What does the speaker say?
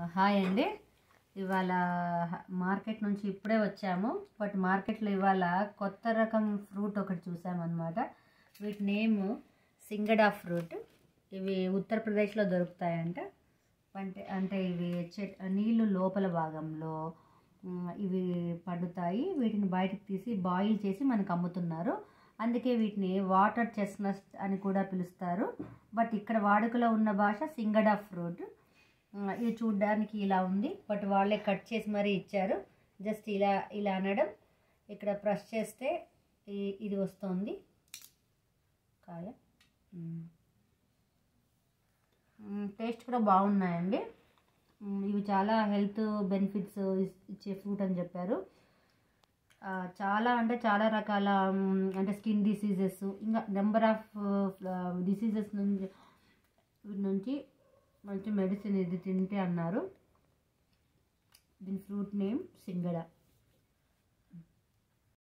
Hi అండి ఇవాళ market నుంచి ఇప్పుడే వచ్చాము బట్ మార్కెట్లో ఇవాళ కొత్త రకం ఫ్రూట్ ఒకటి చూసామన్నమాట వీటి నేమ్ సింగడా ఫ్రూట్ ఇవి ఉత్తరప్రదేశ్లో దొరుకుతాయంట అంటే అంటే ఇవి చెట్ నీళ్ళు లోపల భాగంలో మ్, ఇవి పండుతాయి వీటిని బయటకు తీసి బాయిల్ చేసి మనకు అమ్ముతున్నారు అందుకే వీటిని వాటర్ చెస్నస్ అని కూడా పిలుస్తారు బట్ ఇక్కడ వాడుకలో ఉన్న భాష సింగడా ఫ్రూట్ ఆ, ఇది చూడ్డానికి ఇలా ఉంది బట్ వాళ్ళే కట్ చేసి మరీ ఇచ్చారు జస్ట్ ఇలా ఇలా అనడం ఇక్కడ ప్రెస్ చేస్తే ఈ- ఇది వస్తుంది కాయ మ్. మ్, టేస్ట్ కూడా బాగున్నాయండి మ్, ఇవి చాలా హెల్త్ బెనిఫిట్స్ ఇచ్చే ఫ్రూట్ అని చెప్పారు ఆ, చాలా అంటే చాలా రకాల మ్, అంటే స్కిన్ డిసీజెస్ ఇంకా నెంబర్ ఆఫ్ డిసీజెస్ నుంచి వీటి నుంచి మంచి మెడిసిన్ ఇది తింటే అన్నారు దీని ఫ్రూట్ నేమ్ సింగడ